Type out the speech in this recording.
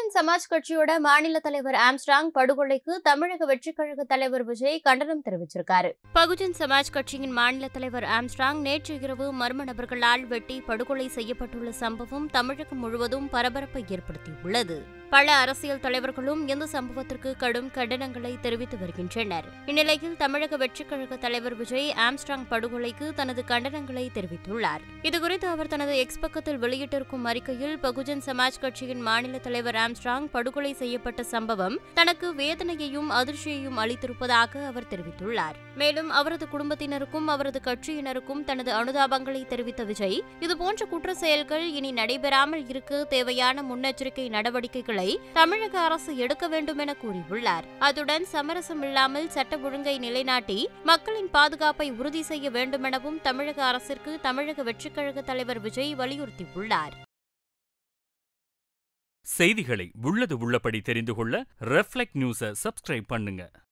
பகுஜன் சமாஜ் கட்சியோட மாநில தலைவர் ஆம்ஸ்ட்ராங் படுகொலைக்கு தமிழக வெற்றிக் கழக தலைவர் விஜய் கண்டனம் தெரிவிச்சிருக்காரு பகுஜன் சமாஜ் கட்சியின் மாநில தலைவர் ஆம்ஸ்ட்ராங் நேற்று இரவு மர்ம நபர்களால் வெட்டி படுகொலை செய்யப்பட்டுள்ள சம்பவம் தமிழகம் முழுவதும் பரபரப்பை ஏற்படுத்தியுள்ளது பல அரசியல் தலைவர்களும் இந்த சம்பவத்திற்கு கடும் கண்டனங்களை தெரிவித்து வருகின்றனர் இந்நிலையில் தமிழக வெற்றிக் கழக தலைவர் விஜய் ஆம்ஸ்ட்ராங் படுகொலைக்கு தனது கண்டனங்களை தெரிவித்துள்ளார் இதுகுறித்து அவர் தனது எக்ஸ் பக்கத்தில் வெளியிட்டிருக்கும் அறிக்கையில் பகுஜன் சமாஜ் கட்சியின் மாநில தலைவர் ஆம்ஸ்ட்ராங் படுகொலை செய்யப்பட்ட சம்பவம் தனக்கு வேதனையையும் அதிர்ச்சியையும் அளித்திருப்பதாக அவர் தெரிவித்துள்ளார் மேலும் அவரது குடும்பத்தினருக்கும் அவரது கட்சியினருக்கும் தனது அனுதாபங்களை தெரிவித்த விஜய் இதுபோன்ற குற்ற செயல்கள் இனி நடைபெறாமல் இருக்க தேவையான முன்னெச்சரிக்கை நடவடிக்கைகளை தமிழக அரசு எடுக்க வேண்டும் என கூறியுள்ளார் அத்துடன் சமரசம் இல்லாமல் சட்ட ஒழுங்கை நிலைநாட்டி மக்களின் பாதுகாப்பை உறுதி செய்ய வேண்டுமெனவும் தமிழக அரசிற்கு தமிழக வெற்றிக் கழக தலைவர் விஜய் வலியுறுத்தியுள்ளார் செய்திகளை உள்ளது உள்ளபடி தெரிந்து கொள்ள ரெஃப்ளெக்ட் நியூஸை சப்ஸ்கிரைப் பண்ணுங்க